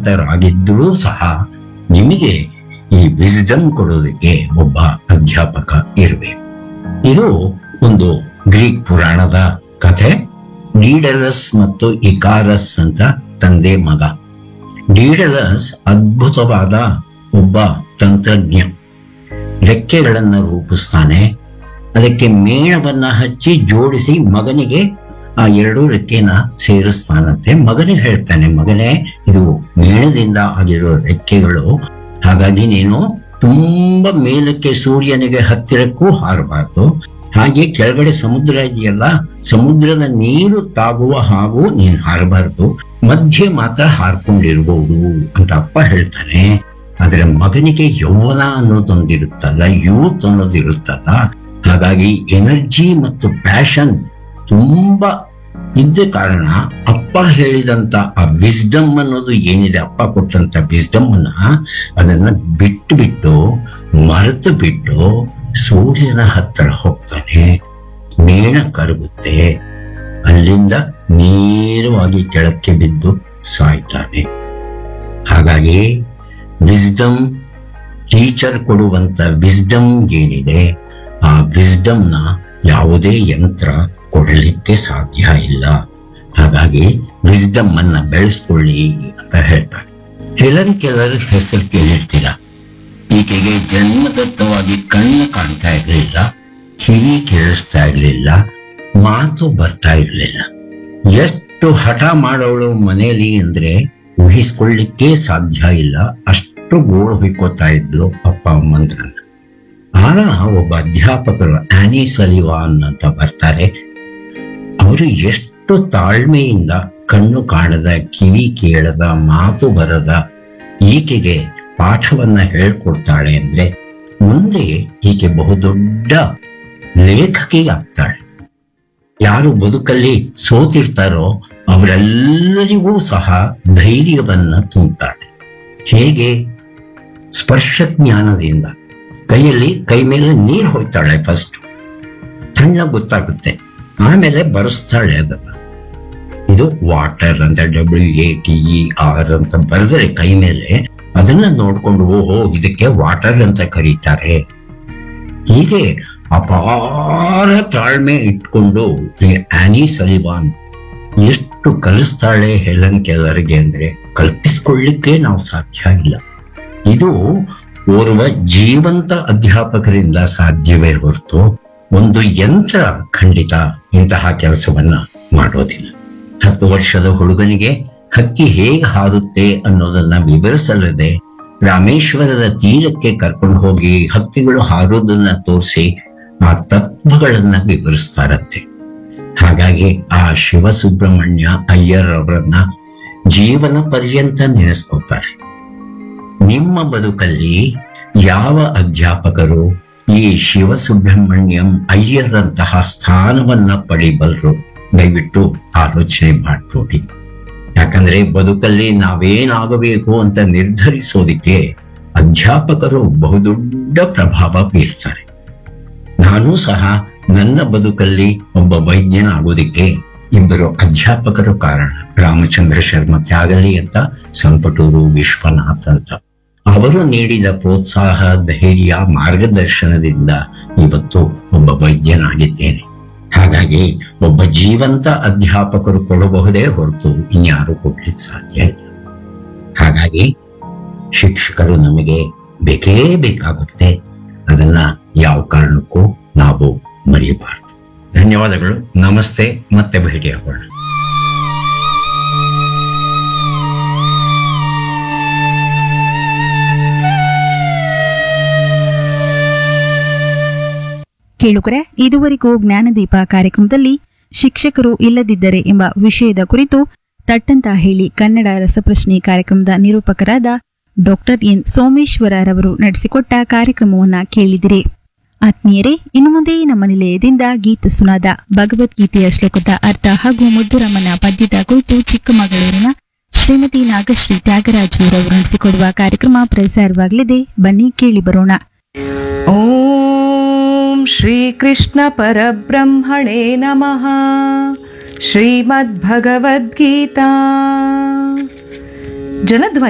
ವಿದ್ಯಾವಂತರಾಗಿದ್ದರೂ ಸಹ ನಿಮಗೆ ಈ ವಿಸ್ಡಮ್ ಕೊಡೋದಕ್ಕೆ ಒಬ್ಬ ಅಧ್ಯಾಪಕ ಇರಬೇಕು ಇದು ಒಂದು ಗ್ರೀಕ್ ಪುರಾಣದ ಕಥೆ ಡೀಡಲಸ್ ಮತ್ತು ಇಕಾರಸ್ ಅಂತ ತಂದೆ ಮಗ ಡೀಡಲಸ್ ಅದ್ಭುತವಾದ ಒಬ್ಬ ತಂತ್ರಜ್ಞ ರೆಕ್ಕೆಗಳನ್ನ ರೂಪಿಸ್ತಾನೆ ಅದಕ್ಕೆ ಮೇಣವನ್ನ ಹಚ್ಚಿ ಜೋಡಿಸಿ ಮಗನಿಗೆ ಆ ಎರಡೂ ರೆಕ್ಕೆನ ಸೇರಿಸ್ತಾನಂತೆ ಮಗನಿಗೆ ಹೇಳ್ತಾನೆ ಮಗನೇ ಇದು ಮೇಣದಿಂದ ಆಗಿರೋ ರೆಕ್ಕೆಗಳು ಹಾಗಾಗಿ ನೀನು ತುಂಬಾ ಮೇಲಕ್ಕೆ ಸೂರ್ಯನಿಗೆ ಹತ್ತಿರಕ್ಕೂ ಹಾರಬಾರ್ದು ಹಾಗೆ ಕೆಳಗಡೆ ಸಮುದ್ರ ಇದೆಯಲ್ಲ ಸಮುದ್ರದ ನೀರು ತಾಗುವ ಹಾಗೂ ನೀನು ಹಾರಬಾರ್ದು ಮಧ್ಯೆ ಮಾತ್ರ ಹಾರ್ಕೊಂಡಿರ್ಬೋದು ಅಂತ ಅಪ್ಪ ಹೇಳ್ತಾನೆ ಆದ್ರೆ ಮಗನಿಗೆ ಯೌವನ ಅನ್ನೋದೊಂದಿರುತ್ತಲ್ಲ ಯೂತ್ ಅನ್ನೋದಿರುತ್ತಲ್ಲ ಹಾಗಾಗಿ ಎನರ್ಜಿ ಮತ್ತು ಪ್ಯಾಷನ್ ತುಂಬಾ ಇದ್ದ ಕಾರಣ ಅಪ್ಪ ಹೇಳಿದಂತ ಆ ವಿಸ್ಡಮ್ ಅನ್ನೋದು ಏನಿದೆ ಅಪ್ಪ ಕೊಟ್ಟಂತ ವಿಸ್ಡಮ್ ಅನ್ನ ಅದನ್ನ ಬಿಟ್ಟು ಬಿಟ್ಟು ಮರೆತು ಬಿಟ್ಟು ಸೂರ್ಯನ ಹತ್ತಿರ ಹೋಗ್ತಾನೆ ಮೇಣ ಕರಗುತ್ತೆ ಅಲ್ಲಿಂದ ನೇರವಾಗಿ ಕೆಳಕ್ಕೆ ಬಿದ್ದು ಸಾಯ್ತಾನೆ ಹಾಗಾಗಿ ವಿಸ್ಡಮ್ ಟೀಚರ್ ಕೊಡುವಂತ ವಿಸ್ಡಮ್ ಏನಿದೆ ಆ ವಿಸ್ಡಮ್ನ ಯಾವುದೇ ಯಂತ್ರ ಕೊಡಲಿಕ್ಕೆ ಸಾಧ್ಯ ಇಲ್ಲ ಹಾಗಾಗಿ ವಿಸ್ಡಮ್ ಅನ್ನ ಬೆಳೆಸ್ಕೊಳ್ಳಿ ಅಂತ ಹೇಳ್ತಾರೆ ಹೆಲನ್ ಕೆಲರ್ ಹೆಸರು ಕೇಳಿರ್ತೀರ ಈಕೆಗೆ ಜನ್ಮದತ್ತವಾಗಿ ಕಣ್ಣು ಕಾಣ್ತಾ ಇರಲಿಲ್ಲ ಕಿವಿ ಕೇಳಿಸ್ತಾ ಇರಲಿಲ್ಲ ಮಾತು ಬರ್ತಾ ಇರಲಿಲ್ಲ ಎಷ್ಟು ಹಠ ಮಾಡೋಳು ಮನೆಯಲ್ಲಿ ಅಂದ್ರೆ ಊಹಿಸ್ಕೊಳ್ಳಿಕ್ಕೆ ಸಾಧ್ಯ ಇಲ್ಲ ಅಷ್ಟು ಗೋಳು ಹೊಯ್ಕೋತಾ ಇದ್ಲು ಅಪ್ಪ ಅಮ್ಮಂದ್ರನ್ನ ಆಗ ಒಬ್ಬ ಅಧ್ಯಾಪಕರು ಆನಿ ಸಲಿವಾನ್ ಅಂತ ಬರ್ತಾರೆ ಅವರು ಎಷ್ಟು ತಾಳ್ಮೆಯಿಂದ ಕಣ್ಣು ಕಾಣದ ಕಿವಿ ಕೇಳದ ಮಾತು ಬರದ ಈಕೆಗೆ ಪಾಠವನ್ನ ಹೇಳ್ಕೊಡ್ತಾಳೆ ಅಂದ್ರೆ ಮುಂದೆ ಈಕೆ ಬಹುದೊಡ್ಡ ಲೇಖಕಿ ಆಗ್ತಾಳೆ ಯಾರು ಬದುಕಲ್ಲಿ ಸೋತಿರ್ತಾರೋ ಅವರೆಲ್ಲರಿಗೂ ಸಹ ಧೈರ್ಯವನ್ನ ತುಂಬುತ್ತಾಳೆ ಹೇಗೆ ಸ್ಪರ್ಶ ಜ್ಞಾನದಿಂದ ಕೈಯಲ್ಲಿ ಕೈ ಮೇಲೆ ನೀರು ಹೋಯ್ತಾಳೆ ಫಸ್ಟ್ ತಣ್ಣ ಗೊತ್ತಾಗುತ್ತೆ ಆಮೇಲೆ ಬರೆಸ್ತಾಳೆ ಅದನ್ನ ಇದು ವಾಟರ್ ಅಂತ W A T E R ಅಂತ ಬರೆದ್ರೆ ಕೈ ಮೇಲೆ ಅದನ್ನ ನೋಡ್ಕೊಂಡು ಓಹೋ ಇದಕ್ಕೆ ವಾಟರ್ ಅಂತ ಕರೀತಾರೆ ಹೀಗೆ ಅಪಾರ ತಾಳ್ಮೆ ಇಟ್ಕೊಂಡು ಈ ಆನಿ ಸಲಿವಾನ್ ಎಷ್ಟು ಕಲಿಸ್ತಾಳೆ ಹೆಲನ್ ಕೆಲರಿಗೆ ಅಂದ್ರೆ ಕಲ್ಪಿಸ್ಕೊಳ್ಳಿಕ್ಕೆ ನಾವು ಸಾಧ್ಯ ಇಲ್ಲ ಇದು ಓರ್ವ ಜೀವಂತ ಅಧ್ಯಾಪಕರಿಂದ ಸಾಧ್ಯವೇ ಹೊರತು ಒಂದು ಯಂತ್ರ ಖಂಡಿತ ಇಂತಹ ಕೆಲಸವನ್ನ ಮಾಡೋದಿಲ್ಲ ಹತ್ತು ವರ್ಷದ ಹುಡುಗನಿಗೆ ಹಕ್ಕಿ ಹೇಗೆ ಹಾರುತ್ತೆ ಅನ್ನೋದನ್ನ ವಿವರಿಸಲ್ಲದೆ ರಾಮೇಶ್ವರದ ತೀರಕ್ಕೆ ಕರ್ಕೊಂಡು ಹೋಗಿ ಹಕ್ಕಿಗಳು ಹಾರೋದನ್ನ ತೋರಿಸಿ ಆ ತತ್ವಗಳನ್ನ ವಿವರಿಸ್ತಾರಂತೆ ಹಾಗಾಗಿ ಆ ಶಿವಸುಬ್ರಹ್ಮಣ್ಯ ಅಯ್ಯರ್ ಅವರನ್ನ ಜೀವನ ಪರ್ಯಂತ ನೆನೆಸ್ಕೋತಾರೆ ನಿಮ್ಮ ಬದುಕಲ್ಲಿ ಯಾವ ಅಧ್ಯಾಪಕರು ಈ ಶಿವಸುಬ್ರಹ್ಮಣ್ಯಂ ಅಯ್ಯರಂತಹ ಸ್ಥಾನವನ್ನ ಪಡಿಬಲ್ರು ದಯವಿಟ್ಟು ಆಲೋಚನೆ ಮಾಡ್ಕೊಡಿ ಯಾಕಂದ್ರೆ ಬದುಕಲ್ಲಿ ನಾವೇನಾಗಬೇಕು ಅಂತ ನಿರ್ಧರಿಸೋದಿಕ್ಕೆ ಅಧ್ಯಾಪಕರು ಬಹುದೊಡ್ಡ ಪ್ರಭಾವ ಬೀರ್ತಾರೆ ನಾನು ಸಹ ನನ್ನ ಬದುಕಲ್ಲಿ ಒಬ್ಬ ವೈದ್ಯನಾಗೋದಿಕ್ಕೆ ಇಬ್ಬರು ಅಧ್ಯಾಪಕರು ಕಾರಣ ರಾಮಚಂದ್ರ ಶರ್ಮ ತ್ಯಾಗಲಿ ಅಂತ ಸಂಪಟೂರು ವಿಶ್ವನಾಥ್ ಅಂತ ಅವರು ನೀಡಿದ ಪ್ರೋತ್ಸಾಹ ಧೈರ್ಯ ಮಾರ್ಗದರ್ಶನದಿಂದ ಇವತ್ತು ಒಬ್ಬ ವೈದ್ಯನಾಗಿದ್ದೇನೆ ಹಾಗಾಗಿ ಒಬ್ಬ ಜೀವಂತ ಅಧ್ಯಾಪಕರು ಕೊಡಬಹುದೇ ಹೊರತು ಇನ್ಯಾರು ಕೊಡ್ಲಿಕ್ಕೆ ಸಾಧ್ಯ ಇಲ್ಲ ಹಾಗಾಗಿ ಶಿಕ್ಷಕರು ನಮಗೆ ಬೇಕೇ ಬೇಕಾಗುತ್ತೆ ಅದನ್ನ ಯಾವ ಕಾರಣಕ್ಕೂ ನಾವು ಮರೆಯಬಾರದು ಧನ್ಯವಾದಗಳು ನಮಸ್ತೆ ಮತ್ತೆ ಭೇಟಿಯಾಗೋಣ ಕೇಳುಗರೆ ಇದುವರೆಗೂ ಜ್ಞಾನದೀಪ ಕಾರ್ಯಕ್ರಮದಲ್ಲಿ ಶಿಕ್ಷಕರು ಇಲ್ಲದಿದ್ದರೆ ಎಂಬ ವಿಷಯದ ಕುರಿತು ತಟ್ಟಂತ ಹೇಳಿ ಕನ್ನಡ ರಸಪ್ರಶ್ನೆ ಕಾರ್ಯಕ್ರಮದ ನಿರೂಪಕರಾದ ಡಾಕ್ಟರ್ ಎನ್ ಸೋಮೇಶ್ವರರವರು ನಡೆಸಿಕೊಟ್ಟ ಕಾರ್ಯಕ್ರಮವನ್ನ ಕೇಳಿದಿರಿ ಆತ್ಮೀಯರೇ ಇನ್ನು ಮುಂದೆ ನಮ್ಮ ನಿಲಯದಿಂದ ಗೀತ ಸುನಾದ ಭಗವದ್ಗೀತೆಯ ಶ್ಲೋಕದ ಅರ್ಥ ಹಾಗೂ ಮುದ್ದುರಮ್ಮನ ಪದ್ಯದ ಕುರಿತು ಚಿಕ್ಕಮಗಳೂರಿನ ಶ್ರೀಮತಿ ನಾಗಶ್ರೀ ತ್ಯಾಗರಾಜುರವರು ನಡೆಸಿಕೊಡುವ ಕಾರ್ಯಕ್ರಮ ಪ್ರಸಾರವಾಗಲಿದೆ ಬನ್ನಿ ಕೇಳಿ ಬರೋಣ ॐ श्रीकृष्णपरब्रह्मणे नमः श्रीमद्भगवद्गीता जनध्वनि